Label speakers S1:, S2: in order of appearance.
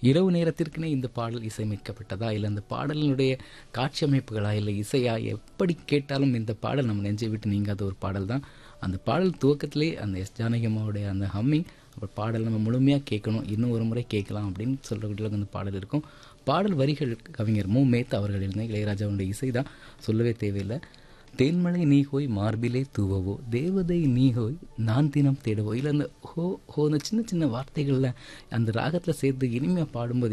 S1: இரவு நேரத்திற்குனே இந்த பாடல் இசையமைக்கப்பட்டதா இல்லை அந்த பாடலினுடைய காட்சி அமைப்புகளா இல்லை இசையா எப்படி கேட்டாலும் இந்த பாடல் நம்ம நெஞ்சை விட்டு நீங்காத ஒரு பாடல் தான் அந்த பாடல் துவக்கத்திலே அந்த எஸ் ஜானகி அம்மாவுடைய அந்த ஹம்மிங் அப்புறம் பாடல் நம்ம முழுமையாக கேட்கணும் இன்னும் ஒரு முறை கேட்கலாம் அப்படின்னு சொல்கிறக்கூடிய அந்த பாடல் இருக்கும் பாடல் வரிகள் கவிஞர் மு மேத்தா அவர்கள் எழுதின இளையராஜாவுடைய இசை தான் சொல்லவே தேவையில்லை தேன்மலை நீ ஹோய் மார்பிலே தூவவோ தேவதை நீ ஹோய் நான் தினம் தேடவோ இல்லை அந்த ஹோ ஹோ அந்த சின்ன சின்ன வார்த்தைகளில் அந்த ராகத்தில் சேர்த்து இனிமையாக பாடும்போது